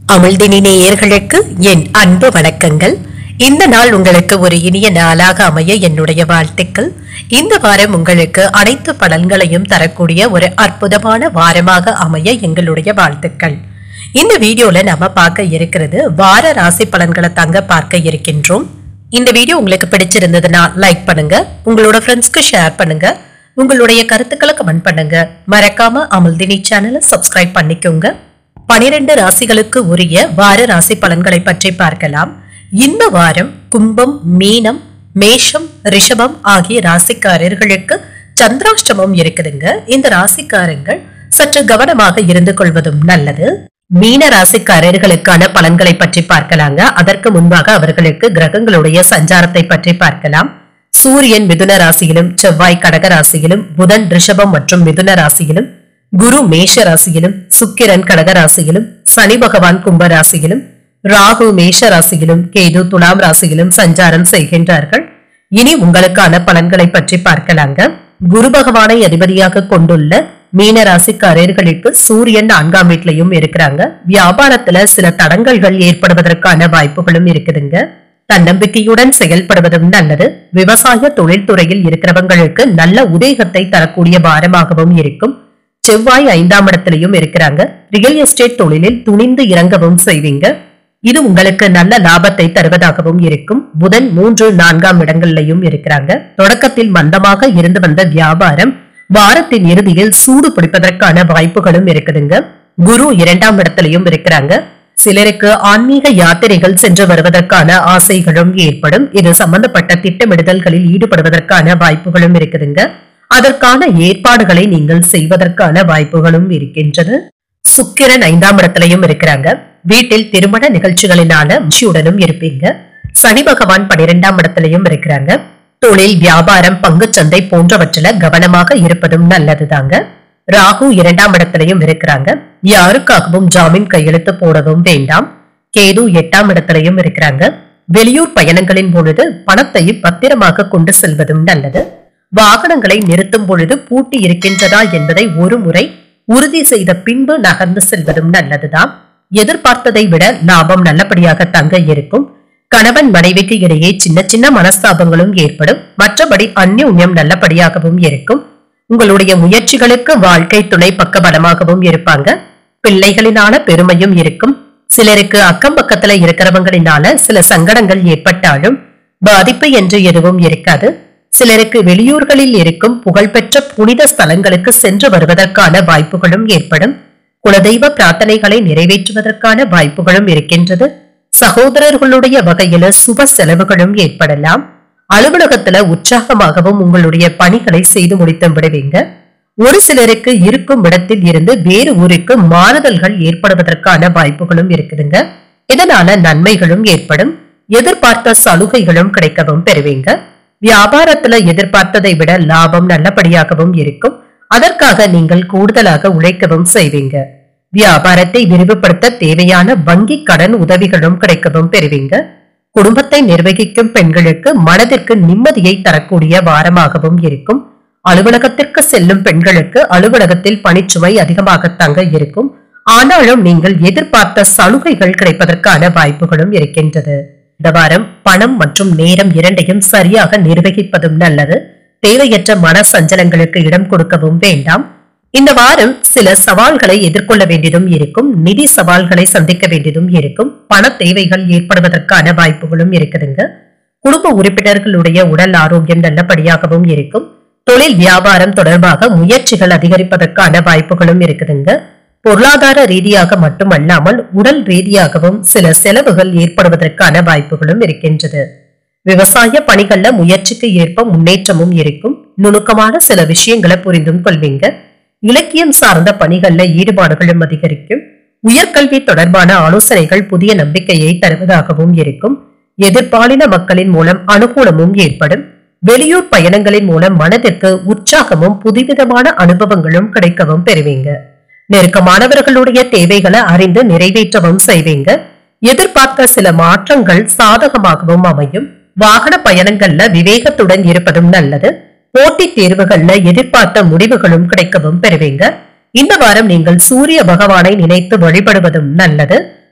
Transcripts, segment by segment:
அமிழ்தினி நேயர்களுக்கு என் அன்பு வணக்கங்கள் இந்த நாள் உங்களுக்கு ஒரு இனிய நாளாக அமைய என்னுடைய வாழ்த்துக்கள் இந்த வாரம் உங்களுக்கு அனைத்து பலன்களையும் தரக்கூடிய ஒரு அற்புதமான வாரமாக அமைய எங்களுடைய வாழ்த்துக்கள் இந்த வீடியோல நாம பார்க்க இருக்கிறது வார ராசி பலன்களை தாங்க பார்க்க இருக்கின்றோம் இந்த வீடியோ உங்களுக்கு பிடிச்சிருந்ததுன்னா லைக் பண்ணுங்க உங்களோட ஃப்ரெண்ட்ஸ்க்கு ஷேர் பண்ணுங்க உங்களுடைய கருத்துக்களை கமெண்ட் பண்ணுங்க மறக்காம அமிழ்தினி சேனலை சப்ஸ்கிரைப் பண்ணிக்கோங்க பனிரெண்டு ராசிகளுக்கு உரிய வார ராசி பலன்களை பற்றி பார்க்கலாம் இந்த வாரம் கும்பம் மீனம் மேஷம் ரிஷபம் ஆகிய ராசிக்காரர்களுக்கு சந்திராஷ்டமம் இருக்குதுங்க இந்த ராசிக்காரங்கள் சற்று கவனமாக இருந்து கொள்வதும் நல்லது மீன ராசிக்காரர்களுக்கான பலன்களை பற்றி பார்க்கலாங்க அதற்கு முன்பாக அவர்களுக்கு கிரகங்களுடைய சஞ்சாரத்தை பற்றி பார்க்கலாம் சூரியன் மிதுன ராசியிலும் செவ்வாய் கடக ராசியிலும் புதன் ரிஷபம் மற்றும் மிதுன ராசியிலும் குரு மேஷ ராசியிலும் சுக்கிரன் கடக ராசியிலும் சனி பகவான் கும்ப ராசியிலும் ராகு மேஷ ராசியிலும் கேது துலாம் ராசியிலும் சஞ்சாரம் செய்கின்றார்கள் இனி உங்களுக்கான பலன்களை பற்றி பார்க்கலாங்க குரு பகவானை அதிபதியாக கொண்டுள்ள மீன ராசிக்காரர்களுக்கு சூரியன் நான்காம் வீட்லயும் இருக்கிறாங்க வியாபாரத்துல சில தடங்கல்கள் ஏற்படுவதற்கான வாய்ப்புகளும் இருக்குதுங்க தன்னம்பிக்கையுடன் செயல்படுவதும் நல்லது விவசாய தொழில்துறையில் இருக்கிறவங்களுக்கு நல்ல உதேகத்தை தரக்கூடிய வாரமாகவும் இருக்கும் செவ்வாய் ஐந்தாம் இடத்திலையும் இருக்கிறாங்க ரியல் எஸ்டேட் தொழிலில் துணிந்து இறங்கவும் செய்வீங்க இது உங்களுக்கு நல்ல லாபத்தை தருவதாகவும் இருக்கும் புதன் மூன்று நான்காம் இடங்கள்லயும் இருக்கிறாங்க தொடக்கத்தில் மந்தமாக இருந்து வந்த வியாபாரம் வாரத்தின் இறுதியில் சூடு பிடிப்பதற்கான வாய்ப்புகளும் இருக்குதுங்க குரு இரண்டாம் இடத்திலையும் இருக்கிறாங்க சிலருக்கு ஆன்மீக யாத்திரைகள் சென்று வருவதற்கான ஆசைகளும் ஏற்படும் இது சம்பந்தப்பட்ட திட்டமிடுதல்களில் ஈடுபடுவதற்கான வாய்ப்புகளும் இருக்குதுங்க அதற்கான ஏற்பாடுகளை நீங்கள் செய்வதற்கான வாய்ப்புகளும் இருக்கின்றது சுக்கிரன் ஐந்தாம் இடத்திலையும் இருக்கிறாங்க வீட்டில் திருமண நிகழ்ச்சிகளினால மகிழ்ச்சியுடனும் இருப்பீங்க சனி பகவான் பனிரெண்டாம் இடத்திலையும் இருக்கிறாங்க தொழில் வியாபாரம் பங்குச்சந்தை போன்றவற்றில கவனமாக இருப்பதும் நல்லதுதாங்க ராகு இரண்டாம் இடத்திலையும் இருக்கிறாங்க யாருக்காகவும் ஜாமீன் கையெழுத்து போடவும் வேண்டாம் கேது எட்டாம் இடத்திலையும் இருக்கிறாங்க வெளியூர் பயணங்களின் பொழுது பணத்தை பத்திரமாக கொண்டு செல்வதும் நல்லது வாகனங்களை நிறுத்தும் பொழுது பூட்டி இருக்கின்றதா என்பதை ஒரு முறை உறுதி செய்த பின்பு நகர்ந்து செல்வதும் நல்லதுதான் எதிர்பார்த்ததை விட லாபம் நல்லபடியாக தங்க இருக்கும் கணவன் மனைவிக்கு இடையே சின்ன சின்ன மனஸ்தாபங்களும் ஏற்படும் மற்றபடி அந்யோன்யம் நல்லபடியாகவும் இருக்கும் உங்களுடைய முயற்சிகளுக்கு வாழ்க்கை துணை பக்கபலமாகவும் இருப்பாங்க பிள்ளைகளினால பெருமையும் இருக்கும் சிலருக்கு அக்கம் பக்கத்துல இருக்கிறவங்களினால சில சங்கடங்கள் ஏற்பட்டாலும் பாதிப்பு என்று எதுவும் இருக்காது சிலருக்கு வெளியூர்களில் இருக்கும் புகழ்பெற்ற புனித ஸ்தலங்களுக்கு சென்று வருவதற்கான வாய்ப்புகளும் ஏற்படும் குலதெய்வ பிரார்த்தனைகளை நிறைவேற்றுவதற்கான வாய்ப்புகளும் இருக்கின்றது சகோதரர்களுடைய வகையில சுப செலவுகளும் ஏற்படலாம் அலுவலகத்துல உற்சாகமாகவும் உங்களுடைய பணிகளை செய்து முடித்து விடுவீங்க ஒரு சிலருக்கு இருக்கும் இடத்தில் இருந்து வேறு ஊருக்கு மாறுதல்கள் ஏற்படுவதற்கான வாய்ப்புகளும் இருக்குதுங்க இதனால நன்மைகளும் ஏற்படும் எதிர்பார்த்த சலுகைகளும் கிடைக்கவும் பெறுவீங்க வியாபாரத்துல எதிர்பார்த்ததை விட லாபம் நல்லபடியாகவும் இருக்கும் அதற்காக நீங்கள் கூடுதலாக உழைக்கவும் செய்வீங்க வியாபாரத்தை விரிவுபடுத்த தேவையான வங்கி கடன் உதவிகளும் கிடைக்கவும் பெறுவீங்க குடும்பத்தை நிர்வகிக்கும் பெண்களுக்கு மனதிற்கு நிம்மதியை தரக்கூடிய வாரமாகவும் இருக்கும் அலுவலகத்திற்கு செல்லும் பெண்களுக்கு அலுவலகத்தில் பணிச்சுமை அதிகமாக தங்க இருக்கும் ஆனாலும் நீங்கள் எதிர்பார்த்த சலுகைகள் கிடைப்பதற்கான வாய்ப்புகளும் இருக்கின்றது இந்த வாரம் பணம் மற்றும் நேரம் இரண்டையும் சரியாக நிர்வகிப்பதும் நல்லது தேவையற்ற மன சஞ்சலங்களுக்கு இடம் கொடுக்கவும் வேண்டாம் இந்த வாரம் சில சவால்களை எதிர்கொள்ள வேண்டியதும் இருக்கும் நிதி சவால்களை சந்திக்க வேண்டியதும் இருக்கும் பண தேவைகள் ஏற்படுவதற்கான வாய்ப்புகளும் இருக்குதுங்க குடும்ப உறுப்பினர்களுடைய உடல் ஆரோக்கியம் நல்லபடியாகவும் இருக்கும் தொழில் வியாபாரம் தொடர்பாக முயற்சிகள் அதிகரிப்பதற்கான வாய்ப்புகளும் இருக்குதுங்க பொருளாதார ரீதியாக மட்டுமல்லாமல் உடல் ரீதியாகவும் சில செலவுகள் ஏற்படுவதற்கான வாய்ப்புகளும் இருக்கின்றது விவசாய பணிகள்ல முயற்சிக்கு ஏற்ப முன்னேற்றமும் இருக்கும் நுணுக்கமான சில விஷயங்களை புரிந்தும் கொள்வீங்க இலக்கியம் சார்ந்த பணிகள்ல ஈடுபாடுகளும் அதிகரிக்கும் உயர்கல்வி தொடர்பான ஆலோசனைகள் புதிய நம்பிக்கையை தருவதாகவும் இருக்கும் எதிர்பாலின மக்களின் மூலம் அனுகூலமும் ஏற்படும் வெளியூர் பயணங்களின் மூலம் மனதிற்கு உற்சாகமும் புதுவிதமான அனுபவங்களும் கிடைக்கவும் பெறுவீங்க நெருக்கமானவர்களுடைய தேவைகளை அறிந்து நிறைவேற்றவும் செய்வீங்க எதிர்பார்த்த சில மாற்றங்கள் சாதகமாகவும் அமையும் வாகன பயணங்கள்ல விவேகத்துடன் இருப்பதும் நல்லது போட்டித் தேர்வுகள்ல எதிர்பார்த்த முடிவுகளும் கிடைக்கவும் பெறுவீங்க இந்த வாரம் நீங்கள் சூரிய பகவானை நினைத்து வழிபடுவதும் நல்லது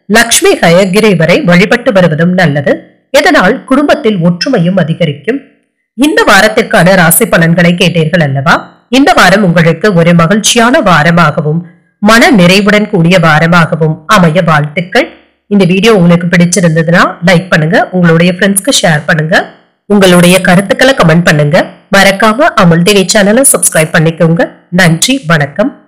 லக்ஷ்மி ஹயகிரீவரை வழிபட்டு வருவதும் நல்லது இதனால் குடும்பத்தில் ஒற்றுமையும் அதிகரிக்கும் இந்த வாரத்திற்கான ராசி பலன்களை கேட்டீர்கள் அல்லவா இந்த வாரம் உங்களுக்கு ஒரு மகிழ்ச்சியான வாரமாகவும் மன நிறைவுடன் கூடிய வாரமாகவும் அமைய வாழ்த்துக்கள் இந்த வீடியோ உங்களுக்கு பிடிச்சிருந்ததுன்னா லைக் பண்ணுங்க உங்களுடைய ஃப்ரெண்ட்ஸ்க்கு ஷேர் பண்ணுங்க உங்களுடைய கருத்துக்களை கமெண்ட் பண்ணுங்க மறக்காம அமுல் டிவி சேனலை சப்ஸ்கிரைப் பண்ணிக்கோங்க நன்றி வணக்கம்